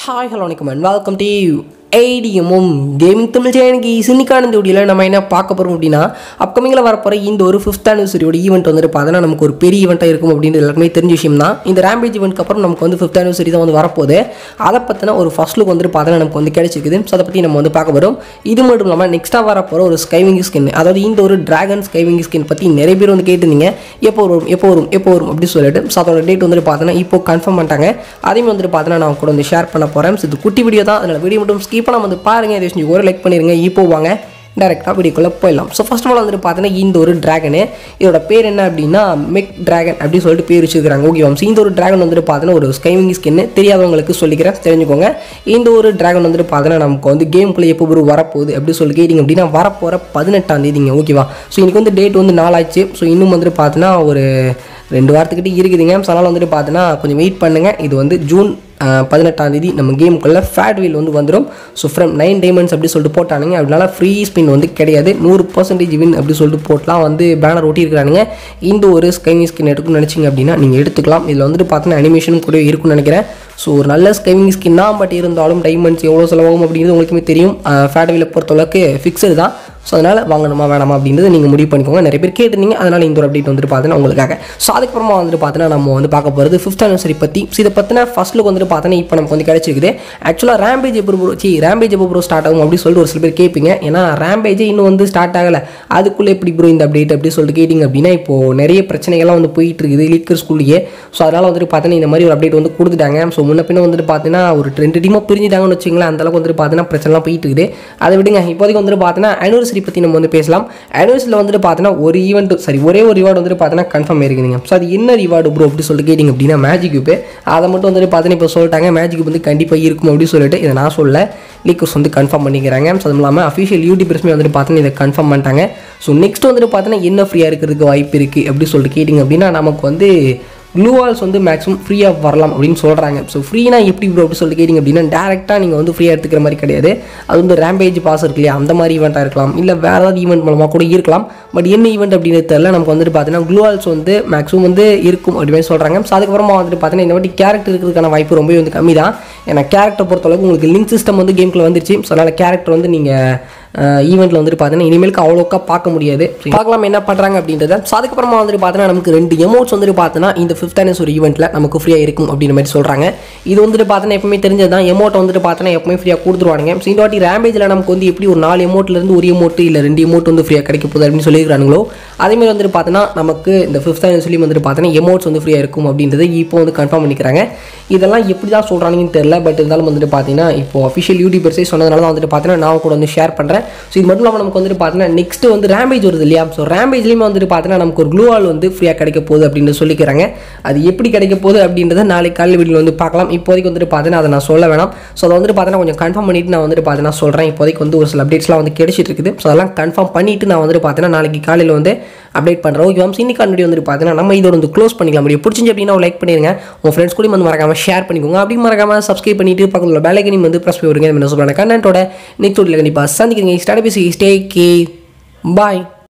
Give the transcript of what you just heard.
hi hello வணக்கம் and welcome to ஏடிஎம்மும் gaming Tamil சேனலுக்கு சின்னிக்கான இந்த வீடியோவில் நம்ம என்ன பார்க்க போகிறோம் அப்படின்னா அப்கமிங்கில் வரப்போகிற இந்த ஒரு ஃபிஃப்த் ஆனிவர்சரியோட ஈவெண்ட் வந்துட்டு பார்த்தோன்னா நமக்கு ஒரு பெரிய ஈவெண்ட்டாக இருக்கும் அப்படின்றது எல்லாருக்குமே தெரிஞ்ச விஷயம் தான் இந்த ரேம்பேஜ் ஈவெண்ட்க்கு அப்புறம் நமக்கு வந்து ஃபிஃப்த் ஆனிவர்சரி தான் வந்து வரப்போகுது அதை பற்றின ஒரு ஃபர்ஸ்ட் லுக் வந்துட்டு பார்த்தோன்னா நமக்கு வந்து கிடைச்சிருக்குது ஸோ அதை பற்றி நம்ம வந்து பார்க்க போகிறோம் இது மட்டும் இல்லாமல் நெக்ஸ்ட்டாக வரப்போகிற ஒரு ஸ்கைவிங் ஸ்கின் அதாவது இந்த ஒரு டிராகன் ஸ்கைவிங் ஸ்கின் பற்றி நிறைய பேர் வந்து கேட்டிருந்தீங்க எப்போ வரும் எப்போ வரும் எப்போ வரும் அப்படி சொல்லிட்டு ஸோ அதோட டேட் வந்துட்டு பார்த்தோன்னா இப்போ கன்ஃபார்ம் பண்ணிட்டாங்க அதையும் வந்துட்டு பார்த்தோன்னா நான் கூட வந்து ஷேர் பண்ண போகிறேன் ஸோ இது குட்டி வீடியோ தான் அதனால் வீடியோ மட்டும் ஸ்கிப் பண்ணாம வந்து பாருங்கள் இதை செஞ்சு ஒரு லைக் பண்ணிடுங்க இப்போ வாங்க டேரெக்டாக வீடியோக்குள்ளே போயிடலாம் ஸோ ஃபர்ஸ்ட் ஆஃப் ஆல் வந்துட்டு பார்த்தீங்கன்னா இந்த ஒரு டிராகனு இதோட பேர் என்ன அப்படின்னா மெக் டிராகன் அப்படின்னு சொல்லிட்டு பேர் வச்சுருக்காங்க ஓகே ஸோ இந்த ஒரு டிராகன் வந்துட்டு பார்த்தீங்கன்னா ஒரு ஸ்கைவிங் ஸ்கின்னு தெரியாதவங்களுக்கு சொல்லிக்கிறேன் தெரிஞ்சுக்கோங்க இந்த ஒரு டிராகன் வந்துட்டு பார்த்தீங்கன்னா நமக்கு வந்து கேமுக்குள்ளே எப்போ ஒரு வரப்போகுது அப்படி சொல்லி கேட்டிங்க அப்படின்னா வரப்போகிற பதினெட்டாம் தேதிங்க ஓகேவா ஸோ இன்னைக்கு வந்து டேட் வந்து நாளாச்சு ஸோ இன்னும் வந்துட்டு பார்த்தீங்கன்னா ஒரு ரெண்டு வாரத்துக்கிட்ட இருக்குதுங்க ஸோ அதனால் வந்துட்டு பார்த்தீங்கன்னா கொஞ்சம் வெயிட் பண்ணுங்கள் இது வந்து ஜூன் பதினெட்டாம் தேதி நம்ம கேமுக்குள்ளே ஃபேட் வீல் வந்து வந்துடும் ஸோ ஃப்ரம் நைன் டைமண்ட்ஸ் அப்படி சொல்லிட்டு போட்டானுங்க அதனால ஃப்ரீ ஸ்பின் வந்து கிடையாது நூறு பர்சன்டேஜ் வின் அப்படி சொல்லிட்டு போட்டலாம் வந்து பேனர் ஒட்டியிருக்கிறானுங்க இந்த ஒரு ஸ்கைமி ஸ்கின் எடுக்கணும்னு நினச்சிங்க அப்படின்னா நீங்கள் எடுத்துக்கலாம் இதில் வந்துட்டு பார்த்தீங்கன்னா அனிமேஷனும் கூட இருக்கும்னு நினைக்கிறேன் ஸோ ஒரு நல்ல ஸ்கைவிங் ஸ்கின் தான் பட் இருந்தாலும் டைமண்ட்ஸ் எவ்வளோ செலவாகும் அப்படிங்கிறது உங்களுக்குமே தெரியும் ஃபேட் வீலை பொறுத்தளவுக்கு ஃபிக்ஸடு தான் ஸோ அதனால் வாங்கணுமா வேணாமா அப்படின்றது நீங்கள் முடிவு பண்ணிக்கோங்க நிறைய பேர் கேட்டிருந்தீங்க அதனால் இந்த ஒரு அப்டேட் வந்துட்டு பார்த்தீங்கன்னா உங்களுக்காக ஸோ அதுக்கப்புறமா வந்துட்டு பார்த்தீங்கன்னா நம்ம வந்து பார்க்க போகிறது ஃபிஃப்த் அனிவர்சரி பற்றி ஸோ இதை பற்றின ஃபர்ஸ்ட் லுக் வந்துட்டு பார்த்தீங்கன்னா இப்போ நமக்கு வந்து கிடச்சிருக்குது ஆக்சுவலாக ரேம்பேஜ் எப்போ ப்ரோ சி ரேம்பேஜ் எப்போ ப்ரோ ஸ்டார்ட் ஆகும் அப்படின்னு சொல்லிட்டு ஒரு சில பேர் கேட்பீங்க ஏன்னா ரேம்பேஜே இன்னும் வந்து ஸ்டார்ட் ஆகலை அதுக்குள்ளே எப்படி ப்ரோ இந்த அப்டேட் அப்படி சொல்லிட்டு கேட்டிங்க அப்படின்னா இப்போது நிறைய பிரச்சனைகள்லாம் வந்து போயிட்டு இருக்குது லீக்கர் ஸ்கூல்லையே ஸோ அதனால் வந்துட்டு பார்த்தீங்கன்னா இந்த மாதிரி ஒரு அப்டேட் வந்து கொடுத்துட்டாங்க ஸோ முன்ன பின்ன வந்துட்டு பார்த்தீங்கன்னா ஒரு ரெண்டு டீமாக பிரிஞ்சுட்டாங்கன்னு வச்சுங்களேன் அந்தளவுக்கு வந்துட்டு பார்த்தீங்கன்னா பிரச்சனைலாம் போயிட்டு இருக்குது அதை விடுங்க இப்போதைக்கு வந்துட்டு பார்த்தீங்கன்னா ஆனிவர்சரி பற்றி நம்ம வந்து பேசலாம் ஆனிவர்சரியில் வந்துட்டு பார்த்தீங்கன்னா ஒரு ஈவெண்ட் சரி ஒரே ஒரு ரிவார்டு வந்துட்டு பார்த்தீங்கன்னா கன்ஃபார்ம் இருக்குதுங்க ஸோ அது என்ன ரிவார்டு ப்ரோ அப்படி சொல்லிட்டு கேட்டிங்க அப்படின்னா மேஜிக் கியூப் அதை மட்டும் வந்துட்டு பார்த்தீங்கன்னா இப்போ சொல்லிட்டாங்க மேஜிக் வந்து கண்டிப்பாக இருக்கும் அப்படின்னு சொல்லிட்டு இதை நான் சொல்ல லீக்கர்ஸ் வந்து கன்ஃபார்ம் பண்ணிக்கிறாங்க ஸோ அதுவும் இல்லாமல் அஃபிஷியல் யூடியூபர்ஸுமே வந்துட்டு பார்த்தீங்கன்னா இதை கன்ஃபார்ம் பண்ணிட்டாங்க ஸோ நெக்ஸ்ட் வந்துட்டு பார்த்தீங்கன்னா என்ன ஃப்ரீயாக இருக்கிறதுக்கு வாய்ப்பு இருக்குது அப்படி சொல்லிட்டு கேட்டிங்க அப்படின்னா நமக்கு வந்து க்ளூ வால்ஸ் வந்து மேக்ஸிமம் ஃப்ரீயாக வரலாம் அப்படின்னு சொல்கிறாங்க ஸோ ஃப்ரீனா எப்படி ப்ரோ அப்படி சொல்லிட்டு கேட்டிங்க அப்படின்னா டேரெக்டாக நீங்கள் வந்து ஃப்ரீயாக எடுத்துக்கிற மாதிரி கிடையாது அது வந்து ரேம்பேஜ் பாஸ் இருக்கு இல்லையா அந்த மாதிரி ஈவெண்ட்டாக இருக்கலாம் இல்லை வேறு ஏதாவது ஈவெண்ட் மூலமாக கூட இருக்கலாம் பட் என்ன ஈவெண்ட் அப்படின்னு தெரியல நமக்கு வந்துட்டு பார்த்தீங்கன்னா க்ளூ வால்ஸ் வந்து மேக்ஸிமம் வந்து இருக்கும் அப்படின்னு சொல்கிறாங்க ஸோ அதுக்கப்புறமா வந்துட்டு பார்த்தீங்கன்னா இந்த வாட்டி கேரக்டர் இருக்கிறதுக்கான வாய்ப்பு ரொம்பவே வந்து கம்மி தான் ஏன்னா கேரக்டர் பொறுத்தளவுக்கு உங்களுக்கு லிங்க் சிஸ்டம் வந்து கேம்குள்ளே வந்துருச்சு ஸோ அதனால் கேரக்டர் வந்து நீங்கள் ஈவெண்ட்டில் வந்துட்டு பார்த்தீங்கன்னா இனிமேலுக்கு அவ்வளோக்கா பார்க்க முடியாது பார்க்கலாம் என்ன பண்ணுறாங்க அப்படின்றத ஸோ அதுக்கப்புறமா வந்துட்டு பார்த்தீங்கன்னா நமக்கு ரெண்டு எமௌண்ட்ஸ் வந்துட்டு பார்த்தீங்கன்னா இந்த ஃபிஃப்த் ஆனிவர்ஸ் ஒரு ஈவெண்ட்டில் நமக்கு ஃப்ரீயாக இருக்கும் அப்படின்ற மாதிரி சொல்கிறாங்க இது வந்துட்டு பார்த்தீங்கன்னா எப்பவுமே தெரிஞ்சது தான் எமௌண்ட் வந்துட்டு பார்த்தீங்கன்னா எப்பவுமே ஃப்ரீயாக கொடுத்துருவாங்க ஸோ இந்த வாட்டி ரேம்பேஜில் நமக்கு வந்து எப்படி ஒரு நாலு எமௌண்ட்லேருந்து ஒரு எமௌண்ட் இல்லை ரெண்டு எமௌண்ட் வந்து ஃப்ரீயாக கிடைக்க போகுது அப்படின்னு சொல்லியிருக்காங்களோ அதேமாதிரி வந்துட்டு பார்த்தீங்கன்னா நமக்கு இந்த ஃபிஃப்த் ஆனிவர்சரி வந்துட்டு பார்த்தீங்கன்னா எமௌண்ட்ஸ் வந்து ஃப்ரீயாக இருக்கும் அப்படின்றது இப்போ வந்து கன்ஃபார்ம் பண்ணிக்கிறாங்க இதெல்லாம் எப்படி தான் சொல்கிறாங்கன்னு தெரியல பட் இருந்தாலும் வந்துட்டு பார்த்தீங்கன்னா இப்போ அஃபிஷியல் யூடியூபர்ஸே சொன்னதுனால தான் வந்துட்டு பார்த்தீங்கன்னா நான் கூட வந்து ஷேர் பண்ணுறேன் ஸோ இது மட்டும் இல்லாமல் நமக்கு வந்துட்டு பார்த்தீங்கன்னா நெக்ஸ்ட் வந்து ரேம்பேஜ் வருது இல்லையா ஸோ ரேம்பேஜ்லேயுமே வந்துட்டு பார்த்தீங்கன்னா நமக்கு ஒரு க்ளூவால் வந்து ஃப்ரீயாக கிடைக்க போகுது அப்படின்னு சொல்லிக்கிறாங்க அது எப்படி கிடைக்க போகுது அப்படின்றத நாளைக்கு காலையில் வீடியோ வந்து பார்க்கலாம் இப்போதைக்கு வந்துட்டு பார்த்தீங்கன்னா அதை நான் சொல்ல வேணாம் ஸோ அதை வந்துட்டு பார்த்தீங்கன்னா கொஞ்சம் கன்ஃபார்ம் பண்ணிட்டு நான் வந்துட்டு பார்த்தீங்கன்னா சொல்கிறேன் இப்போதைக்கு வந்து ஒரு சில அப்டேட்ஸ்லாம் வந்து கிடைச்சிட்டு இருக்குது ஸோ அதெல்லாம் கன்ஃபார்ம் பண்ணிட்டு நான் வந்துட்டு பார்த்தீங்கன்னா நாளைக்கு காலையில் வந்து அப்டேட் பண்ணுறேன் ஓகே மேம் இன்னைக்கு வீடியோ வந்துட்டு பார்த்தீங்கன்னா நம்ம இதோட வந்து க்ளோஸ் பண்ணிக்கலாம் முடியும் பிடிச்சிச்சு அப்படின்னா லைக் பண்ணிடுங்க உங்கள் ஃப்ரெண்ட்ஸ் கூட வந்து மறக்காமல் ஷேர் பண்ணிக்கோங்க அப்படி மறக்காமல் சப்ஸ்கிரைப் பண்ணிட்டு பக்கத்தில் பேலைக்கனையும் வந்து ப்ரெஸ் பண்ணி விடுங்க என்ன சொல்கிறாங்க கண்டென்ட்டோட நெக்ஸ்ட் வீடியோவில் கண்டிப்பாக சந்திக்கிறீங்க ஸ்டார்ட் பேசி ஸ்டே கே பாய்